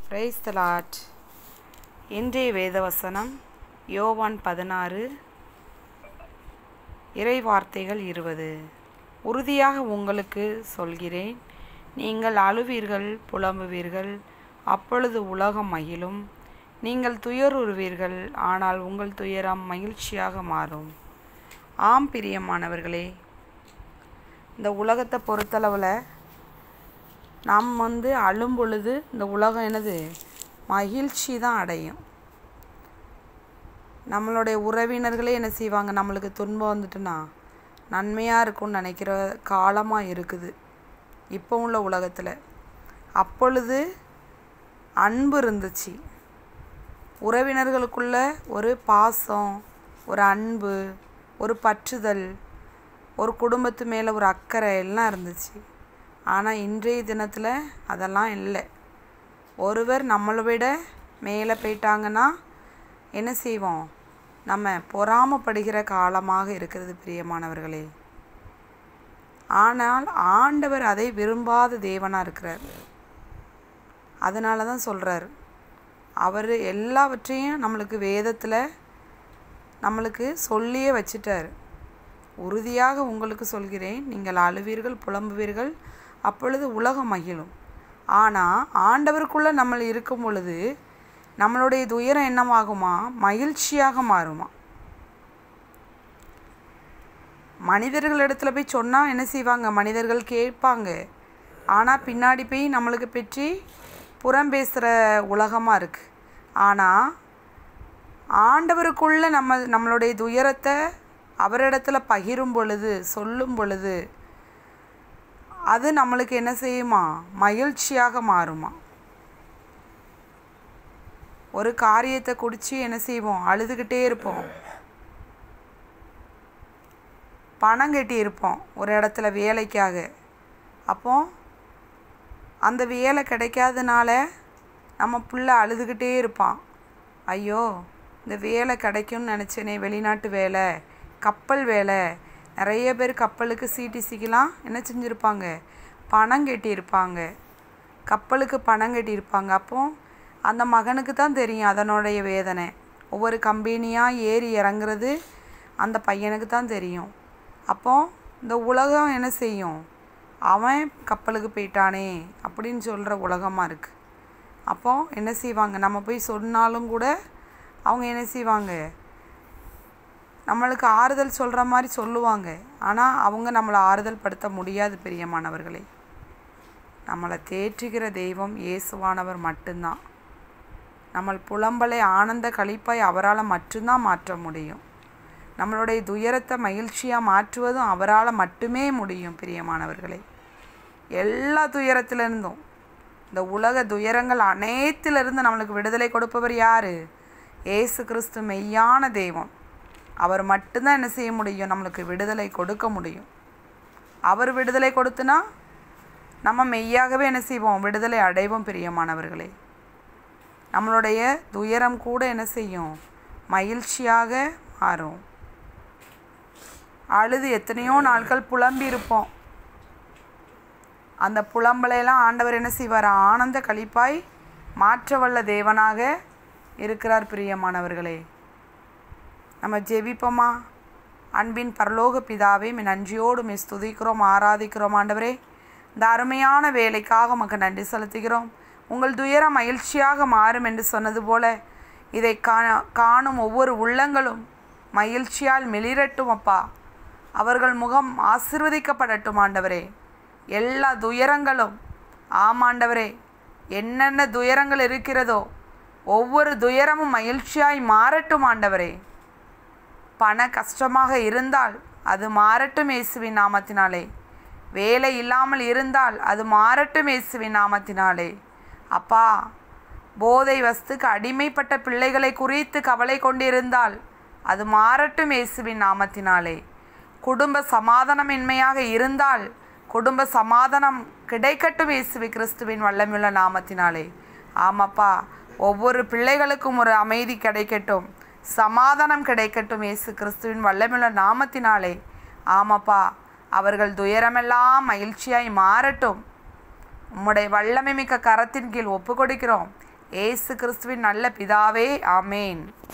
praise the lot இன்றைய வேதவசனம் யோவான் பதினாறு இறை வார்த்தைகள் இருபது உறுதியாக உங்களுக்கு சொல்கிறேன் நீங்கள் அழுவீர்கள் புலம்புவீர்கள் அப்பொழுது உலகம் மகிழும் நீங்கள் துயருறுவீர்கள் ஆனால் உங்கள் துயரம் மகிழ்ச்சியாக மாறும் ஆம் பிரியமானவர்களே இந்த உலகத்தை பொறுத்தளவில் நாம் வந்து அழும் பொழுது இந்த உலகம் என்னது மகிழ்ச்சி தான் அடையும் நம்மளுடைய உறவினர்களே என்ன செய்வாங்க நம்மளுக்கு துன்பம் வந்துட்டுனா நன்மையாக இருக்கும்னு நினைக்கிற காலமாக இருக்குது இப்போ உள்ள உலகத்தில் அப்பொழுது அன்பு இருந்துச்சு உறவினர்களுக்குள்ள ஒரு பாசம் ஒரு அன்பு ஒரு பற்றுதல் ஒரு குடும்பத்து மேலே ஒரு அக்கறை எல்லாம் இருந்துச்சு ஆனால் இன்றைய தினத்தில் அதெல்லாம் இல்லை ஒருவர் நம்மளை விட மேலே போயிட்டாங்கன்னா என்ன செய்வோம் நம்ம பொறாமப்படுகிற காலமாக இருக்கிறது பிரியமானவர்களே ஆனால் ஆண்டவர் அதை விரும்பாத தேவனாக இருக்கிறார் அதனால தான் சொல்கிறார் அவர் எல்லாவற்றையும் நம்மளுக்கு வேதத்தில் நம்மளுக்கு சொல்லியே வச்சிட்டார் உறுதியாக உங்களுக்கு சொல்கிறேன் நீங்கள் அழுவீர்கள் புலம்புவீர்கள் அப்பொழுது உலகம் மகிழும் ஆனால் ஆண்டவருக்குள்ளே நம்ம இருக்கும் பொழுது நம்மளுடைய துயரம் என்னமாகுமா மகிழ்ச்சியாக மாறுமா மனிதர்களிடத்துல போய் சொன்னால் என்ன செய்வாங்க மனிதர்கள் கேட்பாங்க ஆனால் பின்னாடி போய் நம்மளுக்கு பற்றி புறம் பேசுகிற உலகமாக இருக்குது ஆனால் ஆண்டவருக்குள்ளே நம்ம நம்மளுடைய துயரத்தை அவரிடத்துல பகிரும் பொழுது சொல்லும் பொழுது அது நம்மளுக்கு என்ன செய்யுமா மகிழ்ச்சியாக மாறுமா ஒரு காரியத்தை குடித்து என்ன செய்வோம் அழுதுகிட்டே இருப்போம் பணம் கட்டி இருப்போம் ஒரு இடத்துல வேலைக்காக அப்போ அந்த வேலை கிடைக்காதனால நம்ம புள்ள அழுதுகிட்டே இருப்பான் ஐயோ இந்த வேலை கிடைக்கும்னு நினச்சேனே வெளிநாட்டு வேலை கப்பல் வேலை நிறைய பேர் கப்பலுக்கு சிடிசிக்கெலாம் என்ன செஞ்சுருப்பாங்க பணம் கட்டியிருப்பாங்க கப்பலுக்கு பணம் கட்டியிருப்பாங்க அப்போ அந்த மகனுக்கு தான் தெரியும் அதனுடைய வேதனை ஒவ்வொரு கம்பெனியாக ஏறி இறங்குறது அந்த பையனுக்கு தான் தெரியும் அப்போ இந்த உலகம் என்ன செய்யும் அவன் கப்பலுக்கு போயிட்டானே அப்படின்னு சொல்கிற உலகமாக இருக்குது அப்போ என்ன செய்வாங்க நம்ம போய் சொன்னாலும் கூட அவங்க என்ன செய்வாங்க நம்மளுக்கு ஆறுதல் சொல்கிற மாதிரி சொல்லுவாங்க ஆனால் அவங்க நம்மளை ஆறுதல் படுத்த முடியாது பிரியமானவர்களே நம்மளை தேற்றுகிற தெய்வம் இயேசுவானவர் மட்டும்தான் நம்ம புலம்பலை ஆனந்த கழிப்பாய் அவரால் மட்டும்தான் மாற்ற முடியும் நம்மளுடைய துயரத்தை மகிழ்ச்சியாக மாற்றுவதும் அவரால் மட்டுமே முடியும் பிரியமானவர்களே எல்லா துயரத்திலிருந்தும் இந்த உலக துயரங்கள் அனைத்திலிருந்து நம்மளுக்கு விடுதலை கொடுப்பவர் யார் ஏசு கிறிஸ்து மெய்யான தெய்வம் அவர் மட்டும்தான் என்ன செய்ய முடியும் நம்மளுக்கு விடுதலை கொடுக்க முடியும் அவர் விடுதலை கொடுத்துனா நம்ம மெய்யாகவே என்ன செய்வோம் விடுதலை அடைவோம் பிரியமானவர்களே நம்மளுடைய துயரம் கூட என்ன செய்யும் மகிழ்ச்சியாக மாறும் அழுது எத்தனையோ நாட்கள் புலம்பி இருப்போம் அந்த புலம்பலையெல்லாம் ஆண்டவர் என்ன செய்வார் ஆனந்த கழிப்பாய் மாற்ற வல்ல தேவனாக இருக்கிறார் பிரியமானவர்களே நம்ம ஜெபிப்போமா அன்பின் பரலோக பிதாவே மின் நன்றியோடு மிஸ் துதிக்கிறோம் ஆராதிக்கிறோம் ஆண்டவரே இந்த அருமையான வேலைக்காக உமக்கு நன்றி செலுத்துகிறோம் உங்கள் துயரம் மகிழ்ச்சியாக மாறும் என்று சொன்னது போல இதை கா காணும் ஒவ்வொரு உள்ளங்களும் மகிழ்ச்சியால் மெளிரட்டும் அப்பா அவர்கள் முகம் ஆசிர்வதிக்கப்படட்டும் ஆண்டவரே எல்லா துயரங்களும் ஆமாண்டவரே என்னென்ன துயரங்கள் இருக்கிறதோ ஒவ்வொரு துயரமும் மகிழ்ச்சியாய் மாறட்டும் ஆண்டவரே பண கஷ்டமாக இருந்தால் அது மாறட்டும் இயேசுவின் நாமத்தினாலே வேலை இல்லாமல் இருந்தால் அது மாறட்டும் இயேசுவின் நாமத்தினாலே அப்பா போதை வஸ்துக்கு அடிமைப்பட்ட பிள்ளைகளை குறித்து கவலை கொண்டிருந்தால் அது மாறட்டும் இயேசுவின் நாமத்தினாலே குடும்ப சமாதானமின்மையாக இருந்தால் குடும்ப சமாதானம் கிடைக்கட்டும் இயேசுவி கிறிஸ்துவின் வல்லமுள்ள நாமத்தினாலே ஆமாப்பா ஒவ்வொரு பிள்ளைகளுக்கும் ஒரு அமைதி கிடைக்கட்டும் சமாதானம் கிடைக்கட்டும் இயேசு கிறிஸ்துவின் வல்லமுள்ள நாமத்தினாலே ஆமாப்பா அவர்கள் துயரமெல்லாம் மகிழ்ச்சியாய் மாறட்டும் உம்முடைய வல்லமை மிக்க கரத்தின் கீழ் ஒப்பு கொடுக்கிறோம் ஏசு கிறிஸ்துவின் நல்ல பிதாவே ஆமேன்